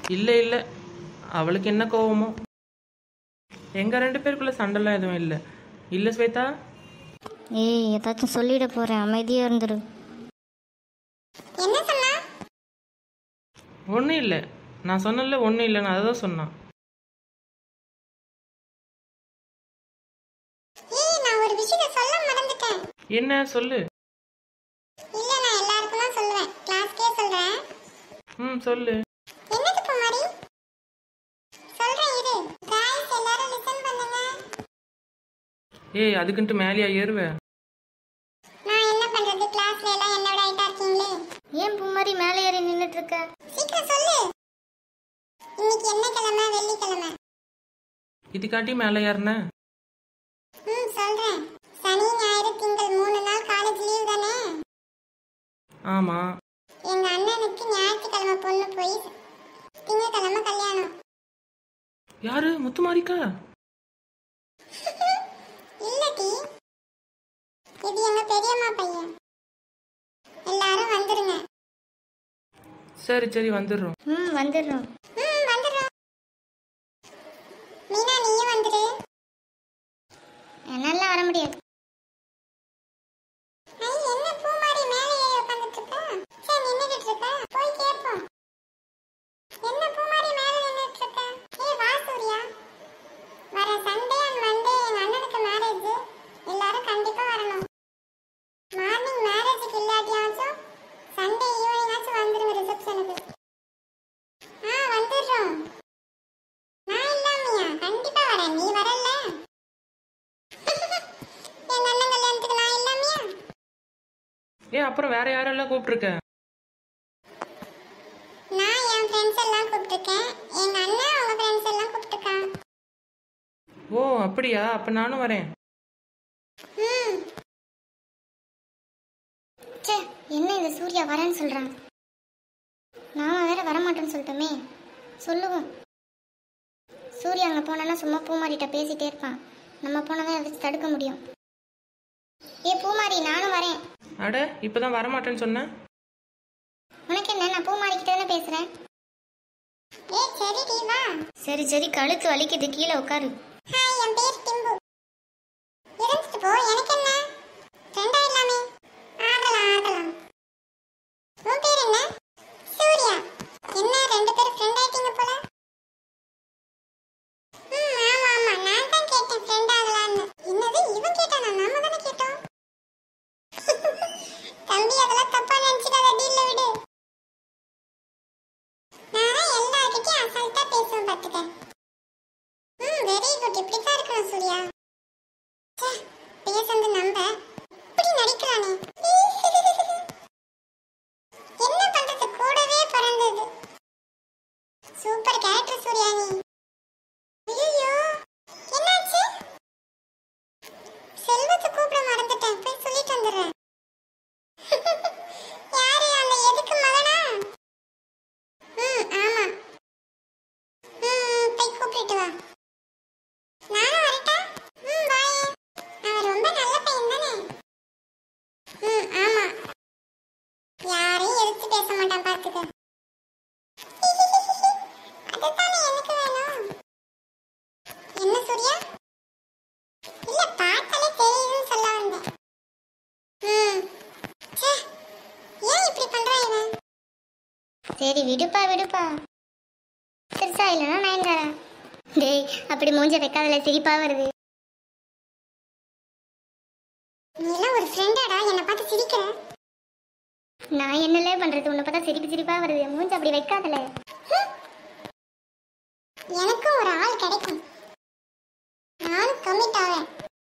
இல்லை இல்லை அவளுக்கு என்ன கோவமோ எங்கள் ரெண்டு பேருக்குள்ள சண்டைலாம் எதுவும் இல்லை இல்லை ஸ்வேதா ஏய் ஏதாச்சும் சொல்லிட போகிறேன் அமைதியாக இருந்துரு என்ன சொன்னா ஒன்றும் இல்லை நான் சொன்னல ஒன்றும் இல்லை நான் அதை தான் சொன்னான் ஏய் நான் ஒரு விஷயத்தை சொல்ல மறந்துட்டேன் என்ன சொல்லு இல்ல நான் எல்லாருக்கும் தான் சொல்லுவேன் கிளாஸ்க்கே சொல்றேன் ம் சொல்லு என்னது குமாரி சொல்றேன் இரு गाइस எல்லாரும் லிசன் பண்ணுங்க ஏய் அதுக்குன்ட்டு மேலேயா ஏறுவேன் நான் என்ன பண்றது கிளாஸ்ல எல்லாம் என்னோட ஹைட்டா இருக்கீங்களே ஏன் பூமாரி மேலே ஏறி நின்றுட்டு இருக்க சீக்கிரம் சொல்லு இன்னைக்கு என்ன கிழமை வெள்ளிக்கிழமை இதுக்காட்டி மேலே ஏறினேன் ம் சொல்றேன் சனி ஞாயிறு திங்கள் மூணு நாள் காலேஜ் லீவ் தானே ஆமாம் எங்க அண்ணனுக்கு ஞாயிற்றுக்கிழமை பொண்ணு போய் திங்கக்கிழமை கல்யாணம் யாரு முத்துமாரிக்கா இல்லடி இது எங்க பெரியம்மா பையன் எல்லாரும் வந்துருங்க சரி சரி வந்துடுறோம் ம் வந்துடுறோம் ம் வந்துடுறோம் மீனா நீயும் வந்துரு என்னால் வர முடியாது ஐ என்ன பூமாரி மேலே ஏறி உட்கார்ந்துட்டு இருக்கா சரி நின்னுகிட்டு இருக்கா போய் கேட்போம் என்ன பூமாரி மேலே நின்னுட்டு இருக்கா ஏய் வா சூர்யா வர சண்டே அண்ட் மண்டே எங்க அண்ணனுக்கு மேரேஜ் எல்லாரும் கண்டிப்பா வரணும் மார்னிங் மேரேஜுக்கு இல்லாட்டியாச்சும் சண்டே ஈவினிங் ஆச்சும் வந்துருங்க ரிசப்ஷனுக்கு ஆ வந்துடுறோம் நான் இல்லாமையா கண்டிப்பா வரேன் நீ வரல எங்க அண்ணன் கல்யாணத்துக்கு நான் இல்லாமையா ஏ அப்புறம் வேற யாரெல்லாம் கூப்பிட்டுருக்க நான் என் ஃப்ரெண்ட்ஸ் எல்லாம் கூப்பிட்டுருக்கேன் எங்க அண்ணன் அவங்க ஃப்ரெண்ட்ஸ் எல்லாம் கூப்பிட்டுருக்கான் ஓ அப்படியா அப்போ நானும் வரேன் ம் ச்சே என்ன இந்த சூர்யா வரேன்னு சொல்கிறான் நாம வேற வரமாட்டேன்னு சொல்லிட்டோமே சொல்லுவோம் சூர்யா அங்கே போனான்னா சும்மா பூமாரிட்ட பேசிட்டே இருப்பான் நம்ம போனால் தான் வச்சு தடுக்க முடியும் ஏ பூமாரி நானும் வரேன் அட இப்போ தான் வரமாட்டேன்னு சொன்னேன் உனக்கு என்ன நான் பூமாரிக்கிட்ட தானே பேசுகிறேன் ஏய் சரிடி வா சரி சரி கழுத்து வலிக்குது கீழே உட்காரு ஹாய் என் பேர் டிம்பு இருந்துட்டு போ எனக்கு என்ன ஃப்ரெண்ட் ஆயிடலாமே ஆகலாம் ஆகலாம் உன் பேர் என்ன சூர்யா என்ன ரெண்டு பேரும் ஃப்ரெண்ட் ஆயிட்டீங்க போல ம் ஆமா ஆமா நான் தான் கேட்டேன் ஃப்ரெண்ட் ஆகலான்னு என்னது இவன் கேட்டானா நாம தானே கேட்டோம் தம்பி அதெல்லாம் தப்பா நினைச்சுக்காத டீல்ல விடு நான் எல்லார்கிட்டயும் அசால்ட்டா பேசுவேன் பாத்துக்க ம் வெரி குட் இப்படி தான் இருக்கணும் சூர்யா ச்சே பேசுறது நம்ப இப்படி நடிக்கிறானே என்ன பண்றது கூடவே பிறந்தது சூப்பர் கேரக்டர் சூர்யா நீ ஐயோ என்னாச்சு செல்வத்தை கூப்பிட மறந்துட்டேன் போய் சொல்லிட்டு வந்துடுறேன் யாரு அந்த எதுக்கு மகனா ம் ஆமா ம் போய் கூப்பிட்டு வா நானும் வரட்டா ம் பாய் அவன் ரொம்ப நல்ல பையன் தானே ம் ஆமா யாரையும் எதிர்த்து பேச மாட்டான் பார்த்துக்க அதுதானே எனக்கு வேணும் என்ன சூர்யா இல்ல பார்த்தாலே தெரியுதுன்னு சொல்ல வந்தேன் ம் ச்சே ஏன் இப்படி பண்றான் இவன் சரி விடுப்பா விடுப்பா சிரிச்சா இல்லைன்னா நயன்தாரா டேய் அப்படி மூஞ்ச வைக்காதல சிரிப்பா வருது நீ எல்லாம் ஒரு ஃப்ரெண்டாடா என்னை பார்த்து சிரிக்கிற நான் என்னலே பண்றது உன்னை பார்த்தா சிரிப்பு சிரிப்பா வருது மூஞ்ச அப்படி வைக்காதல எனக்கும் ஒரு ஆள் கிடைக்கும் நானும் கமிட் ஆவேன்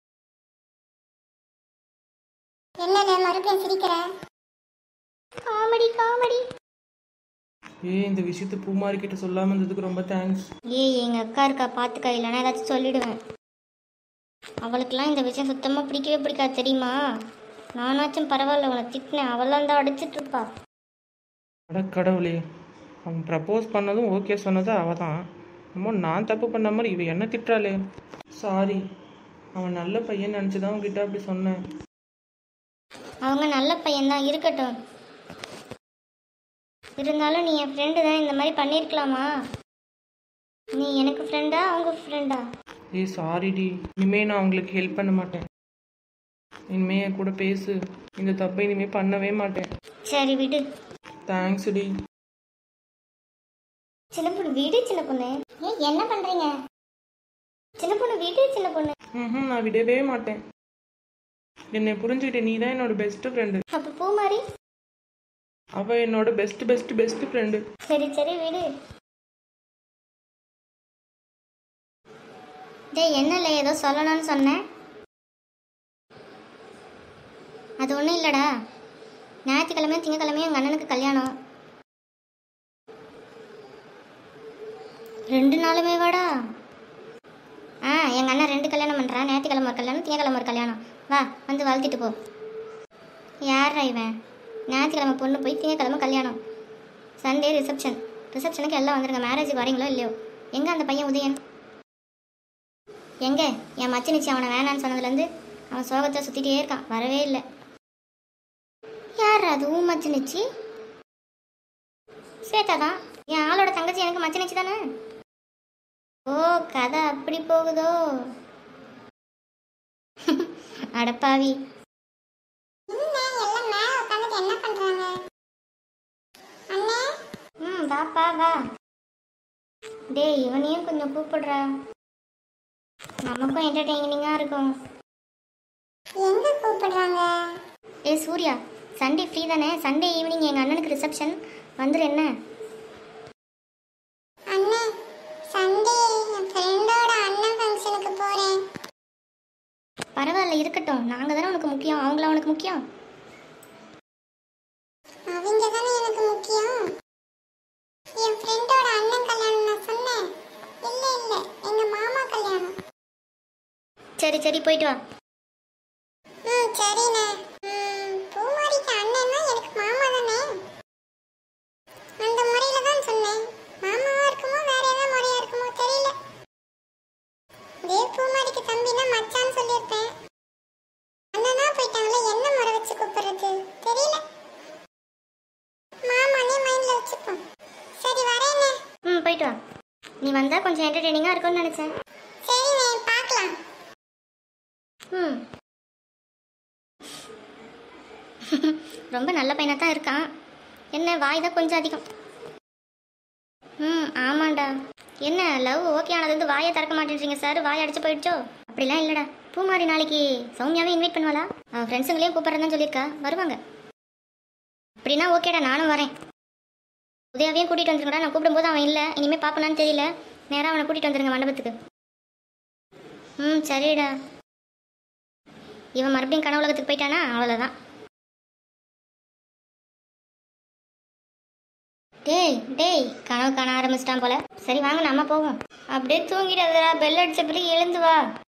என்னல மறுபடியும் சிரிக்கிற காமெடி காமெடி ஏய் இந்த விஷயத்த பூமாரி கிட்ட சொல்லாமல் இருந்ததுக்கு ரொம்ப தேங்க்ஸ் ஏய் எங்க அக்கா இருக்கா பாத்துக்கா இல்லைன்னா ஏதாச்சும் சொல்லிடுவேன் அவளுக்கெல்லாம் இந்த விஷயம் சுத்தமா பிடிக்கவே பிடிக்காது தெரியுமா நானாச்சும் பரவாயில்ல உன்னை திட்டினேன் அவளாம் தான் அடிச்சிட்டு இருப்பா அட கடவுளே அவன் ப்ரப்போஸ் பண்ணதும் ஓகே சொன்னது அவ தான் நம்ம நான் தப்பு பண்ண மாதிரி இவ என்ன திட்டுறாளே சாரி அவன் நல்ல பையன் நினச்சி தான் உங்ககிட்ட அப்படி சொன்னேன் அவங்க நல்ல பையன்தான் இருக்கட்டும் இருந்தாலும் நீ என் ஃப்ரெண்டு தான் இந்த மாதிரி பண்ணியிருக்கலாமா நீ எனக்கு ஃப்ரெண்டா அவங்க ஃப்ரெண்டா ஏய் சாரிடி இனிமே நான் உங்களுக்கு ஹெல்ப் பண்ண மாட்டேன் இனிமே என் கூட பேசு இந்த தப்பை இனிமே பண்ணவே மாட்டேன் சரி விடு தேங்க்ஸ் டி சின்ன பொண்ணு வீடு சின்ன பொண்ணு ஏய் என்ன பண்றீங்க சின்ன பொண்ணு வீடு சின்ன பொண்ணு ம் நான் விடவே மாட்டேன் என்னை புரிஞ்சுக்கிட்ட நீ தான் என்னோட பெஸ்ட் ஃப்ரெண்டு அப்ப பூ மாதிரி அவ என்னோட பெஸ்ட் பெஸ்ட் பெஸ்ட் ஃப்ரெண்டு சரி சரி விடு டேய் என்னல ஏதோ சொல்லணும்னு சொன்னேன் அது ஒன்றும் இல்லைடா ஞாயிற்றுக்கிழமையும் திங்கக்கிழமையும் எங்கள் அண்ணனுக்கு கல்யாணம் ரெண்டு நாளுமே வாடா ஆ எங்கள் அண்ணன் ரெண்டு கல்யாணம் பண்ணுறான் ஞாயிற்றுக்கிழமை ஒரு கல்யாணம் திங்கக்கிழமை ஒரு கல்யாணம் வா வந்து வாழ்த்திட்டு போ யாரா இவன் ஞாயிற்றுக்கிழமை பொண்ணு போய் திங்கக்கிழமை கல்யாணம் சண்டே ரிசப்ஷன் ரிசப்ஷனுக்கு எல்லாம் வந்துருங்க மேரேஜுக்கு வரீங்களோ இல்லையோ எங்கே அந்த பையன் உதயன் எங்கே என் மச்சினிச்சி அவனை வேணான்னு சொன்னதுலேருந்து அவன் சோகத்தை சுற்றிட்டே இருக்கான் வரவே இல்லை யார் அது உன் மச்சினிச்சி ஸ்வேதா தான் என் ஆளோட தங்கச்சி எனக்கு மச்சினிச்சி தானே ஓ கதை அப்படி போகுதோ அடப்பாவி என்ன எல்லாம் மேல உட்காந்துட்டு என்ன பண்றாங்க அண்ணே ம் வாப்பா வா டேய் இவனையும் கொஞ்சம் கூப்பிடுறா நமக்கும் என்டர்டெய்னிங்காக இருக்கும் எங்க கூப்பிடுறாங்க ஏ சூர்யா சண்டே ஃப்ரீ தானே சண்டே ஈவினிங் எங்கள் அண்ணனுக்கு ரிசப்ஷன் வந்துரு என்ன அண்ணே சண்டே என் ஃப்ரெண்டோட அண்ணன் ஃபங்க்ஷனுக்கு போறேன் பரவாயில்ல இருக்கட்டும் நாங்கள் தானே உனக்கு முக்கியம் அவங்கள உனக்கு முக்கியம் அவங்க தானே எனக்கு முக்கியம் என் ஃப்ரெண்டோட அண்ணன் கல்யாணம் நான் சொன்னேன் இல்ல இல்ல எங்க மாமா கல்யாணம் சரி சரி போயிட்டு வா ம் சரிண்ணே ம், பூமாரிக்கு அண்ணன்னா எனக்கு மாமா தானே அந்த முறையில தான் சொன்னேன் மாமாவா இருக்குமோ வேற ஏதாவது முறையா இருக்குமோ தெரியல இதே பூமாரிக்கு தம்பினா மச்சான்னு சொல்லியிருப்பேன் அண்ணனா போயிட்டாங்களே என்ன முறை வச்சு கூப்பிடுறது தெரியல மாமானே மைண்ட்ல வச்சுப்போம் சரி வரேண்ணே ம் போயிட்டு வா நீ வந்தால் கொஞ்சம் என்டர்டெய்னிங்காக இருக்கும்னு நினச்சேன் சரிண்ணே பார்க்கலாம் ம் ரொம்ப நல்ல பையனாக தான் இருக்கான் என்ன வாய் தான் கொஞ்சம் அதிகம் ம் ஆமாண்டா என்ன லவ் ஓகே ஆனது வந்து வாயை திறக்க மாட்டேன்றீங்க சார் வாய் அடிச்சு போயிடுச்சோ அப்படிலாம் இல்லைடா பூமாரி நாளைக்கு சௌமியாவே இன்வைட் பண்ணுவாளா அவன் ஃப்ரெண்ட்ஸுங்களையும் கூப்பிட்றேன்னு சொல்லியிருக்கா வருவாங்க அப்படின்னா ஓகேடா நானும் வரேன் உதயாவையும் கூட்டிகிட்டு வந்துருங்கடா நான் கூப்பிடும்போது அவன் இல்லை இனிமேல் பார்ப்பனான்னு தெரியல நேராக அவனை கூட்டிகிட்டு வந்துருங்க மண்டபத்துக்கு ம் சரிடா இவன் மறுபடியும் கனவு உலகத்துக்கு போயிட்டானா அவ்வளோதான் டேய் டேய் கனவு காண ஆரம்பிச்சிட்டான் போல சரி வாங்க நம்ம போவோம் அப்படியே தூங்கிடாதடா பெல் அடிச்ச பிறகு எழுந்து வா